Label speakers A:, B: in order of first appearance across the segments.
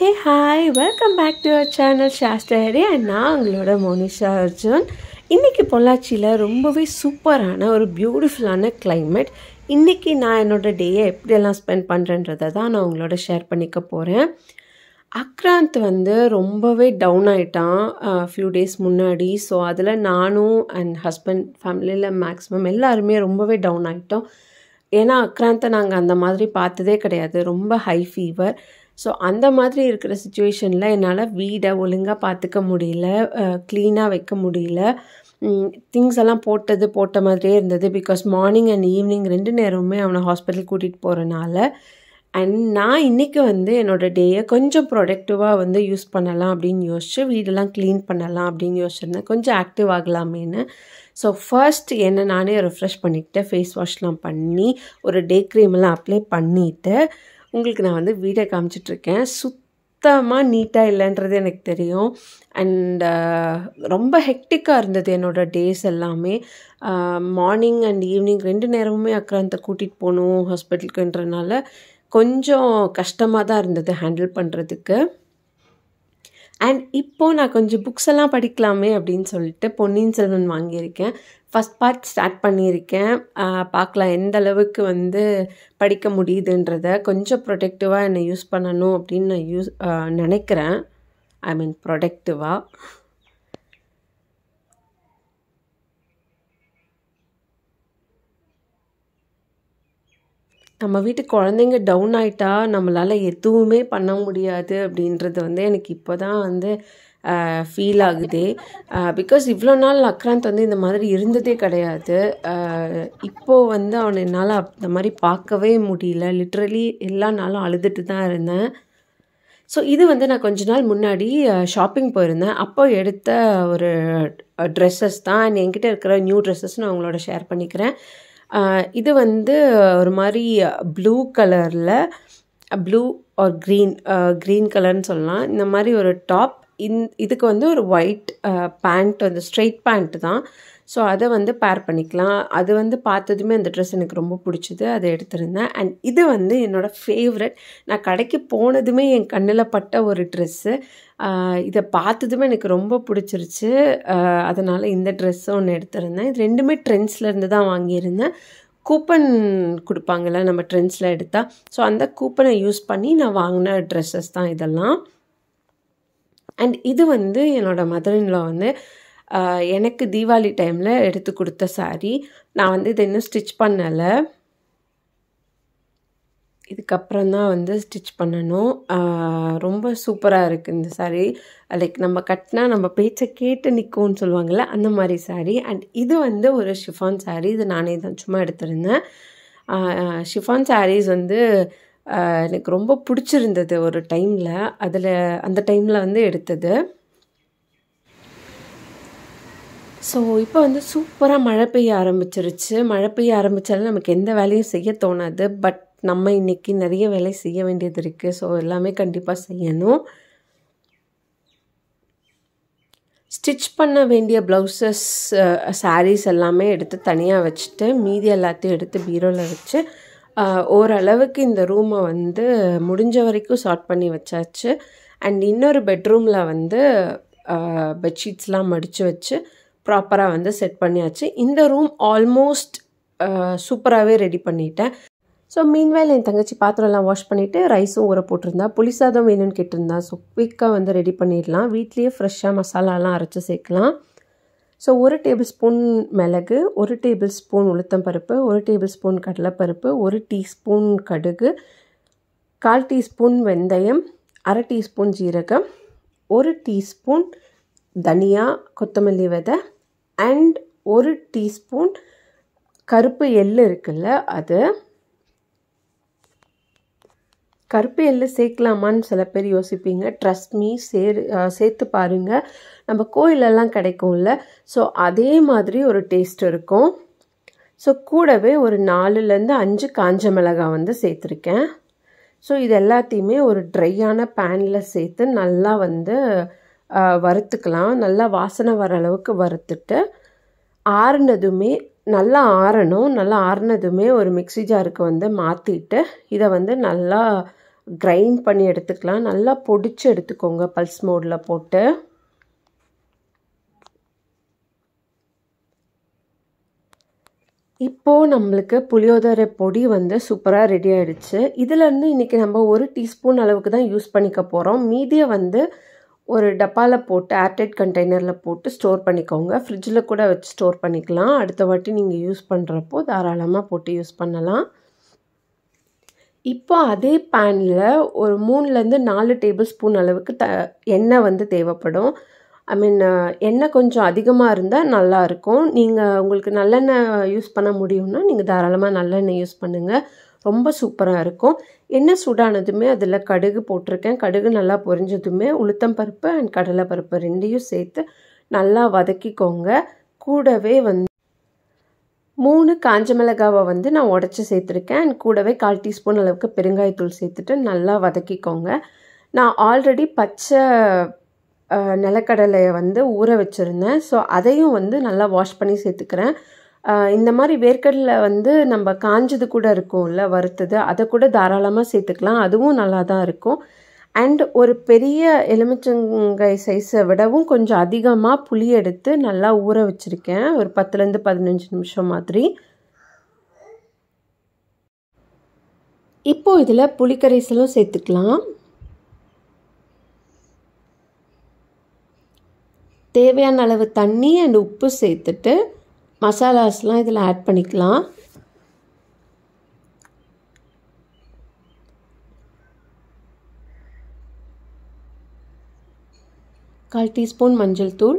A: hey hi welcome back to our channel சாஸ்டரி and நான் உங்களோட மோனிஷா அர்ஜுன் இன்றைக்கி பொள்ளாச்சியில் ரொம்பவே சூப்பரான ஒரு பியூட்டிஃபுல்லான climate இன்றைக்கி நான் என்னோடய டேயை எப்படியெல்லாம் ஸ்பெண்ட் பண்ணுறேன்றதை தான் நான் உங்களோட ஷேர் பண்ணிக்க போகிறேன் அக்ராந்த் வந்து ரொம்பவே டவுன் ஆயிட்டான் ஃபியூ டேஸ் முன்னாடி ஸோ அதில் நானும் அண்ட் ஹஸ்பண்ட் ஃபேமிலியில் மேக்ஸிமம் எல்லாருமே ரொம்பவே டவுன் ஆகிட்டோம் ஏன்னா அக்ராந்தை நாங்கள் அந்த மாதிரி பார்த்ததே கிடையாது ரொம்ப ஹை ஃபீவர் ஸோ அந்த மாதிரி இருக்கிற சுச்சுவேஷனில் என்னால் வீடை ஒழுங்காக பார்த்துக்க முடியல க்ளீனாக வைக்க முடியல திங்ஸ் எல்லாம் போட்டது போட்ட மாதிரியே இருந்தது பிகாஸ் மார்னிங் அண்ட் ஈவினிங் ரெண்டு நேரமுமே அவனை ஹாஸ்பிட்டல் கூட்டிகிட்டு போகிறனால அண்ட் நான் இன்றைக்கி வந்து என்னோடய டேயை கொஞ்சம் ப்ரொடக்டிவாக வந்து யூஸ் பண்ணலாம் அப்படின்னு யோசிச்சு வீடெல்லாம் க்ளீன் பண்ணலாம் அப்படின்னு யோசிச்சிருந்தேன் கொஞ்சம் ஆக்டிவ் ஆகலாமேன்னு ஸோ ஃபர்ஸ்ட் என்னை நானே ரெஃப்ரெஷ் பண்ணிக்கிட்டு ஃபேஸ் வாஷ்லாம் பண்ணி ஒரு டே க்ரீமெல்லாம் அப்ளை பண்ணிவிட்டு உங்களுக்கு நான் வந்து வீடியோ காமிச்சிட்ருக்கேன் சுத்தமாக நீட்டாக இல்லைன்றது எனக்கு தெரியும் அண்ட் ரொம்ப ஹெக்டிக்காக இருந்தது என்னோடய டேஸ் எல்லாமே மார்னிங் அண்ட் ஈவினிங் ரெண்டு நேரமுமே அக்ராந்தை கூட்டிகிட்டு போகணும் ஹாஸ்பிட்டலுக்குன்றனால கொஞ்சம் கஷ்டமாக தான் இருந்தது ஹேண்டில் பண்ணுறதுக்கு அண்ட் இப்போது நான் கொஞ்சம் புக்ஸ் எல்லாம் படிக்கலாமே அப்படின்னு சொல்லிட்டு பொன்னியின் செல்வன் வாங்கியிருக்கேன் ஃபஸ்ட் பார்ட் ஸ்டார்ட் பண்ணியிருக்கேன் பார்க்கலாம் எந்த அளவுக்கு வந்து படிக்க முடியுதுன்றத கொஞ்சம் ப்ரொடெக்டிவாக என்னை யூஸ் பண்ணணும் அப்படின்னு நான் யூஸ் நினைக்கிறேன் ஐ மீன் ப்ரொடக்டிவாக நம்ம வீட்டு குழந்தைங்க டவுன் ஆகிட்டா நம்மளால் எதுவுமே பண்ண முடியாது அப்படின்றது வந்து எனக்கு இப்போ தான் வந்து ஃபீல் ஆகுது பிகாஸ் இவ்வளோ நாள் அக்ராந்த் வந்து இந்த மாதிரி இருந்ததே கிடையாது இப்போது வந்து அவனை என்னால் அந்த மாதிரி பார்க்கவே முடியல லிட்ரலி எல்லா நாளும் அழுதுட்டு தான் இருந்தேன் ஸோ இது வந்து நான் கொஞ்ச நாள் முன்னாடி ஷாப்பிங் போயிருந்தேன் அப்போ எடுத்த ஒரு ட்ரெஸ்ஸஸ் தான் என்கிட்ட இருக்கிற நியூ ட்ரெஸ்ஸஸ் நான் உங்களோட ஷேர் பண்ணிக்கிறேன் இது வந்து ஒரு மாதிரி ப்ளூ கலரில் ப்ளூ ஆர் க்ரீன் க்ரீன் கலர்னு சொல்லலாம் இந்த மாதிரி ஒரு டாப் இந் இதுக்கு வந்து ஒரு ஒயிட் பேண்ட் வந்து ஸ்ட்ரெயிட் பேண்ட் தான் ஸோ அதை வந்து பேர் பண்ணிக்கலாம் அது வந்து பார்த்ததுமே அந்த ட்ரெஸ் எனக்கு ரொம்ப பிடிச்சிது அதை எடுத்திருந்தேன் அண்ட் இது வந்து என்னோடய ஃபேவரட் நான் கடைக்கு போனதுமே என் கண்ணில் பட்ட ஒரு ட்ரெஸ்ஸு இதை பார்த்ததுமே எனக்கு ரொம்ப பிடிச்சிருச்சு அதனால் இந்த ட்ரெஸ்ஸும் ஒன்று எடுத்திருந்தேன் இது ரெண்டுமே ட்ரெண்ட்ஸ்லேருந்து தான் வாங்கியிருந்தேன் கூப்பன் கொடுப்பாங்கள்ல நம்ம ட்ரெண்ட்ஸில் எடுத்தால் ஸோ அந்த கூப்பனை யூஸ் பண்ணி நான் வாங்கின ட்ரெஸ்ஸஸ் தான் இதெல்லாம் அண்ட் இது வந்து என்னோடய மதரின்ல வந்து எனக்கு தீபாவளி டைமில் எடுத்து கொடுத்த சாரீ நான் வந்து இதை இன்னும் ஸ்டிச் பண்ணலை இதுக்கப்புறம் தான் வந்து ஸ்டிச் பண்ணணும் ரொம்ப சூப்பராக இருக்குது இந்த சாரீ லைக் நம்ம கட்டினா நம்ம பேச்சை கேட்டு நிற்கும்னு சொல்லுவாங்கள்ல அந்த மாதிரி சாரீ அண்ட் இது வந்து ஒரு ஷிஃபான் சாரீ இது நானே தான் சும்மா எடுத்திருந்தேன் ஷிஃபான் சாரீஸ் வந்து எனக்கு ரொம்ப பிடிச்சிருந்தது ஒரு டைமில் அதில் அந்த டைமில் வந்து எடுத்தது ஸோ இப்போ வந்து சூப்பராக மழை பெய்ய ஆரம்பிச்சிருச்சு மழை பெய்ய ஆரம்பித்தாலும் நமக்கு எந்த வேலையும் செய்ய தோணாது பட் நம்ம இன்றைக்கி நிறைய வேலை செய்ய வேண்டியது இருக்குது ஸோ எல்லாமே கண்டிப்பாக செய்யணும் ஸ்டிச் பண்ண வேண்டிய ப்ளவுசஸ் சாரீஸ் எல்லாமே எடுத்து தனியாக வச்சுட்டு மீதி எல்லாத்தையும் எடுத்து பீரோவில் வச்சு ஓரளவுக்கு இந்த ரூமை வந்து முடிஞ்ச வரைக்கும் ஷார்ட் பண்ணி வச்சாச்சு அண்ட் இன்னொரு பெட்ரூமில் வந்து பெட்ஷீட்ஸ்லாம் மடித்து வச்சு ப்ராப்பராக வந்து செட் பண்ணியாச்சு இந்த ரூம் ஆல்மோஸ்ட் சூப்பராகவே ரெடி பண்ணிட்டேன் ஸோ மீன்வேல் என் தங்கச்சி பாத்திரம்லாம் வாஷ் பண்ணிவிட்டு ரைஸும் ஊற போட்டிருந்தா புளிசாதம் வேணும்னு கேட்டிருந்தா ஸோ குயிக்காக வந்து ரெடி பண்ணிடலாம் வீட்லேயே ஃப்ரெஷ்ஷாக மசாலாலாம் அரைச்சி சேர்க்கலாம் ஸோ ஒரு டேபிள் ஸ்பூன் மிளகு ஒரு டேபிள் ஸ்பூன் உளுத்தம் பருப்பு ஒரு டேபிள் ஸ்பூன் கடலைப்பருப்பு ஒரு டீஸ்பூன் கடுகு கால் டீஸ்பூன் வெந்தயம் அரை டீஸ்பூன் ஜீரகம் ஒரு டீஸ்பூன் தனியா கொத்தமல்லி விதை அண்ட் ஒரு டீஸ்பூன் கருப்பு எள் இருக்குல்ல அது கருப்பு எள்ளு சேர்க்கலாமான்னு சில பேர் யோசிப்பீங்க ட்ரஸ்ட் மீ சேர் சேர்த்து பாருங்கள் நம்ம கோயிலெல்லாம் கிடைக்கும்ல ஸோ அதே மாதிரி ஒரு டேஸ்ட் இருக்கும் ஸோ கூடவே ஒரு நாலுலேருந்து அஞ்சு காஞ்ச மிளகாய் வந்து சேர்த்துருக்கேன் ஸோ இது எல்லாத்தையுமே ஒரு ட்ரையான பேனில் சேர்த்து நல்லா வந்து வறுத்துக்கலாம் நல்லா வாசனை வர அளவுக்கு வறுத்துட்டு ஆறுனதுமே நல்லா ஆறணும் நல்லா ஆறுனதுமே ஒரு மிக்சி ஜாருக்கு வந்து மாற்றிட்டு இதை வந்து நல்லா கிரைண்ட் பண்ணி எடுத்துக்கலாம் நல்லா பொடிச்சு எடுத்துக்கோங்க பல்ஸ் மோடில் போட்டு இப்போது நம்மளுக்கு புளியோதரை பொடி வந்து சூப்பராக ரெடி ஆகிடுச்சு இதிலேருந்து இன்றைக்கி நம்ம ஒரு டீஸ்பூன் அளவுக்கு தான் யூஸ் பண்ணிக்க போகிறோம் மீதியை வந்து ஒரு டப்பாவில் போட்டு ஏர்டைட் கண்டெய்னரில் போட்டு ஸ்டோர் பண்ணிக்கோங்க ஃப்ரிட்ஜில் கூட வச்சு ஸ்டோர் பண்ணிக்கலாம் அடுத்த வாட்டி நீங்கள் யூஸ் பண்ணுறப்போ தாராளமாக போட்டு யூஸ் பண்ணலாம் இப்போ அதே பேனில் ஒரு மூணுலேருந்து நாலு டேபிள் ஸ்பூன் அளவுக்கு த எண்ணெய் வந்து தேவைப்படும் ஐ மீன் எண்ணெய் கொஞ்சம் அதிகமாக இருந்தால் நல்லாயிருக்கும் நீங்கள் உங்களுக்கு நல்லெண்ணெய் யூஸ் பண்ண முடியும்னா நீங்கள் தாராளமாக நல்லெண்ணெய் யூஸ் பண்ணுங்கள் ரொம்ப சூப்பராக இருக்கும் எண்ணெய் சூடானதுமே அதில் கடுகு போட்டிருக்கேன் கடுகு நல்லா பொரிஞ்சதுமே உளுத்தம் பருப்பு அண்ட் கடலை பருப்பு ரெண்டையும் சேர்த்து நல்லா வதக்கிக்கோங்க கூடவே வந்து மூணு காஞ்ச மிளகாவை வந்து நான் உடச்சி சேர்த்துருக்கேன் அண்ட் கூடவே கால் டீஸ்பூன் அளவுக்கு பெருங்காயத்தூள் சேர்த்துட்டு நல்லா வதக்கிக்கோங்க நான் ஆல்ரெடி பச்சை நிலக்கடலையை வந்து ஊற வச்சுருந்தேன் ஸோ அதையும் வந்து நல்லா வாஷ் பண்ணி சேர்த்துக்கிறேன் இந்த மாதிரி வேர்க்கடலை வந்து நம்ம காஞ்சது கூட இருக்கும்ல வறுத்தது அதை கூட தாராளமாக சேர்த்துக்கலாம் அதுவும் நல்லா தான் இருக்கும் அண்ட் ஒரு பெரிய எலுமிச்சங்காய் சைஸை விடவும் கொஞ்சம் அதிகமாக புளி எடுத்து நல்லா ஊற வச்சுருக்கேன் ஒரு பத்துலேருந்து பதினஞ்சு நிமிஷம் மாதிரி இப்போது இதில் புளிக்கரைசலும் சேர்த்துக்கலாம் தேவையான அளவு தண்ணி அண்ட் உப்பு சேர்த்துட்டு மசாலாஸ்லாம் இதில் ஆட் பண்ணிக்கலாம் கால் டீஸ்பூன் மஞ்சள் தூள்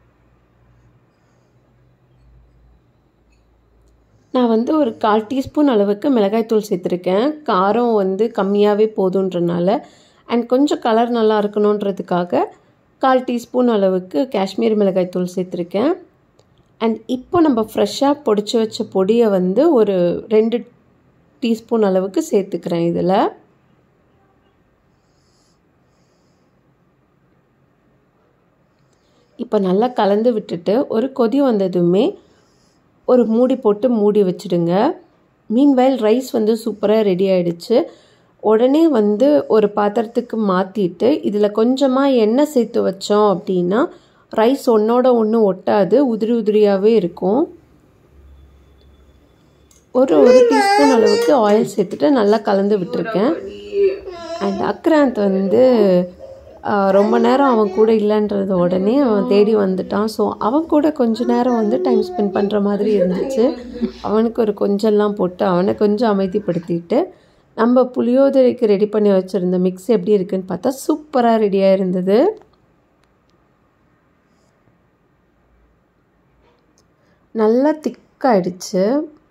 A: நான் வந்து ஒரு கால் டீஸ்பூன் அளவுக்கு மிளகாய்த்தூள் சேர்த்துருக்கேன் காரம் வந்து கம்மியாகவே போதுன்றனால அண்ட் கொஞ்சம் கலர் நல்லா இருக்கணுன்றதுக்காக கால் டீஸ்பூன் அளவுக்கு காஷ்மீர் மிளகாய்த்தூள் சேர்த்துருக்கேன் அண்ட் இப்போ நம்ம ஃப்ரெஷ்ஷாக பொடிச்சு வச்ச பொடியை வந்து ஒரு ரெண்டு டீஸ்பூன் அளவுக்கு சேர்த்துக்கிறேன் இதில் இப்போ நல்லா கலந்து விட்டுட்டு ஒரு கொதி வந்ததுமே ஒரு மூடி போட்டு மூடி வச்சுடுங்க மீன்வைல் ரைஸ் வந்து சூப்பராக ரெடி ஆகிடுச்சு உடனே வந்து ஒரு பாத்திரத்துக்கு மாற்றிட்டு இதில் கொஞ்சமாக எண்ணெய் சேர்த்து வச்சோம் அப்படின்னா ரைஸ் ஒன்றோட ஒன்று ஒட்டாது உதிரி உதிரியாகவே இருக்கும் ஒரு ஒரு டீஸ்பூன் அளவுக்கு ஆயில் சேர்த்துட்டு நல்லா கலந்து விட்டுருக்கேன் அண்ட் அக்ராந்த் வந்து ரொம்ப நேரம் அவன் கூட இல்லைன்றது உடனே அவன் தேடி வந்துட்டான் ஸோ அவன் கூட கொஞ்ச நேரம் வந்து டைம் ஸ்பெண்ட் பண்ணுற மாதிரி இருந்துச்சு அவனுக்கு ஒரு கொஞ்சம்லாம் போட்டு அவனை கொஞ்சம் அமைதிப்படுத்திட்டு நம்ம புளியோதரைக்கு ரெடி பண்ணி வச்சுருந்த மிக்ஸ் எப்படி இருக்குன்னு பார்த்தா சூப்பராக ரெடியாக இருந்தது நல்லா திக்காயிடுச்சு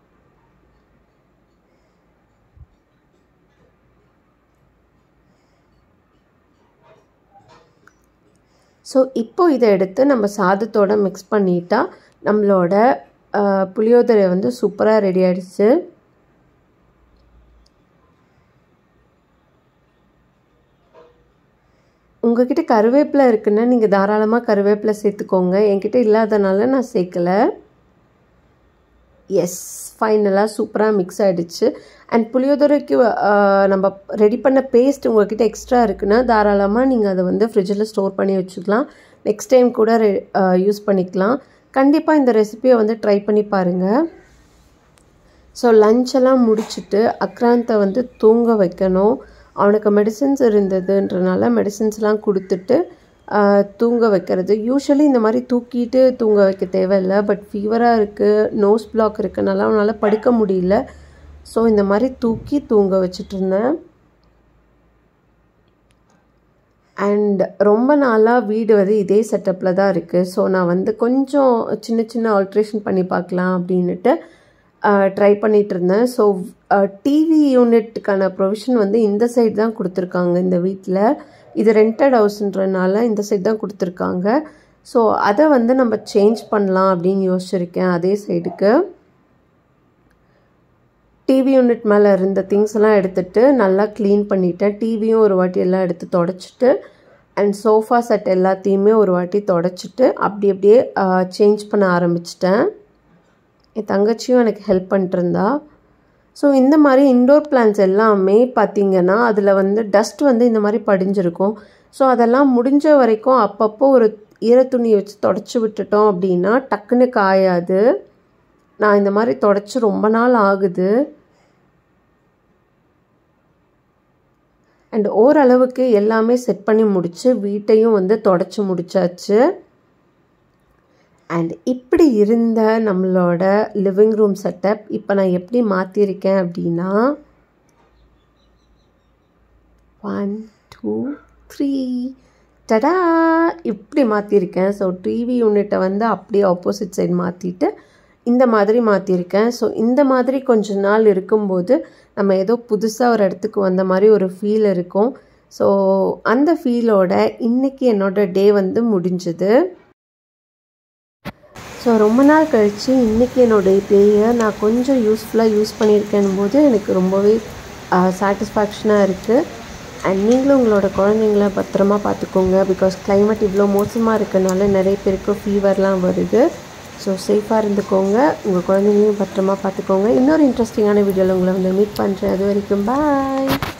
A: ஸோ இப்போ இதை எடுத்து நம்ம சாதத்தோடு மிக்ஸ் பண்ணிட்டா நம்மளோட புளியோதரை வந்து சூப்பராக ரெடி ஆகிடுச்சு உங்ககிட்ட கருவேப்பிலை இருக்குன்னா நீங்கள் தாராளமாக கருவேப்பிலை சேர்த்துக்கோங்க என்கிட்ட இல்லாதனால நான் சேர்க்கலை எஸ் ஃபைனலாக சூப்பராக மிக்ஸ் ஆகிடுச்சு அண்ட் புளியோதரைக்கு நம்ம ரெடி பண்ண பேஸ்ட் உங்கள்கிட்ட எக்ஸ்ட்ரா இருக்குன்னா தாராளமாக நீங்கள் அதை வந்து ஃப்ரிட்ஜில் ஸ்டோர் பண்ணி வச்சுக்கலாம் நெக்ஸ்ட் டைம் கூட யூஸ் பண்ணிக்கலாம் கண்டிப்பாக இந்த ரெசிபியை வந்து ட்ரை பண்ணி பாருங்கள் ஸோ லஞ்செல்லாம் முடிச்சுட்டு அக்ராந்தை வந்து தூங்க வைக்கணும் அவனுக்கு மெடிசின்ஸ் இருந்ததுன்றனால மெடிசின்ஸ்லாம் கொடுத்துட்டு தூங்க வைக்கிறது யூஸ்வலி இந்த மாதிரி தூக்கிட்டு தூங்க வைக்க தேவையில்லை பட் ஃபீவராக இருக்குது நோஸ் பிளாக் இருக்குனால அவனால் படுக்க முடியல ஸோ இந்த மாதிரி தூக்கி தூங்க வச்சுட்டு இருந்தேன் அண்ட் ரொம்ப நாளாக வீடு வந்து இதே செட்டப்பில் தான் இருக்குது ஸோ நான் வந்து கொஞ்சம் சின்ன சின்ன ஆல்ட்ரேஷன் பண்ணி பார்க்கலாம் அப்படின்ட்டு ட்ரை பண்ணிகிட்டு இருந்தேன் ஸோ டிவி யூனிட்டுக்கான ப்ரொவிஷன் வந்து இந்த சைடு தான் கொடுத்துருக்காங்க இந்த வீட்டில் இது ரெண்டட் ஹவுஸ்ன்றனால இந்த சைடு தான் கொடுத்துருக்காங்க ஸோ அதை வந்து நம்ம சேஞ்ச் பண்ணலாம் அப்படின்னு யோசிச்சிருக்கேன் அதே சைடுக்கு டிவி யூனிட் மேலே இருந்த திங்ஸ் எல்லாம் எடுத்துகிட்டு நல்லா க்ளீன் பண்ணிட்டேன் டிவியும் ஒரு வாட்டி எல்லாம் எடுத்து தொடச்சிட்டு அண்ட் சோஃபா செட் எல்லாத்தையுமே ஒரு வாட்டி தொடச்சிட்டு அப்படி அப்படியே சேஞ்ச் பண்ண ஆரம்பிச்சிட்டேன் என் தங்கச்சியும் எனக்கு ஹெல்ப் பண்ணிட்டுருந்தா ஸோ இந்த மாதிரி இன்டோர் பிளான்ஸ் எல்லாமே பார்த்திங்கன்னா அதில் வந்து டஸ்ட் வந்து இந்த மாதிரி படிஞ்சிருக்கும் ஸோ அதெல்லாம் முடிஞ்ச வரைக்கும் அப்பப்போ ஒரு ஈரத்துணியை வச்சு தொடச்சி விட்டுட்டோம் அப்படின்னா டக்குன்னு காயாது நான் இந்த மாதிரி தொடச்சி ரொம்ப நாள் ஆகுது அண்ட் ஓரளவுக்கு எல்லாமே செட் பண்ணி முடித்து வீட்டையும் வந்து தொடச்சி முடிச்சாச்சு அண்ட் இப்படி இருந்த நம்மளோட லிவிங் ரூம் செட்டப் இப்போ நான் எப்படி மாற்றிருக்கேன் அப்படின்னா ஒன் டூ த்ரீ டடா இப்படி மாற்றிருக்கேன் ஸோ டிவி யூனிட்டை வந்து அப்படியே ஆப்போசிட் சைடு மாற்றிட்டு இந்த மாதிரி மாற்றிருக்கேன் ஸோ இந்த மாதிரி கொஞ்ச நாள் இருக்கும்போது நம்ம ஏதோ புதுசாக ஒரு இடத்துக்கு வந்த மாதிரி ஒரு ஃபீல் இருக்கும் ஸோ அந்த ஃபீலோட இன்றைக்கி என்னோடய டே வந்து முடிஞ்சுது ஸோ ரொம்ப நாள் கழித்து இன்றைக்கி என்னோடய டேயை நான் கொஞ்சம் யூஸ்ஃபுல்லாக யூஸ் பண்ணியிருக்கேன் போது எனக்கு ரொம்பவே சாட்டிஸ்ஃபேக்ஷனாக இருக்குது அண்ட் நீங்களும் உங்களோட குழந்தைங்கள பத்திரமா பார்த்துக்கோங்க பிகாஸ் கிளைமேட் இவ்வளோ மோசமாக இருக்கனால நிறைய பேருக்கு ஃபீவர்லாம் வருது ஸோ சேஃபாக இருந்துக்கோங்க உங்கள் குழந்தைங்களையும் பத்திரமா பார்த்துக்கோங்க இன்னொரு இன்ட்ரெஸ்டிங்கான வீடியோவில் உங்களை வந்து மீட் பண்ணுறேன் அது வரைக்கும் பாய்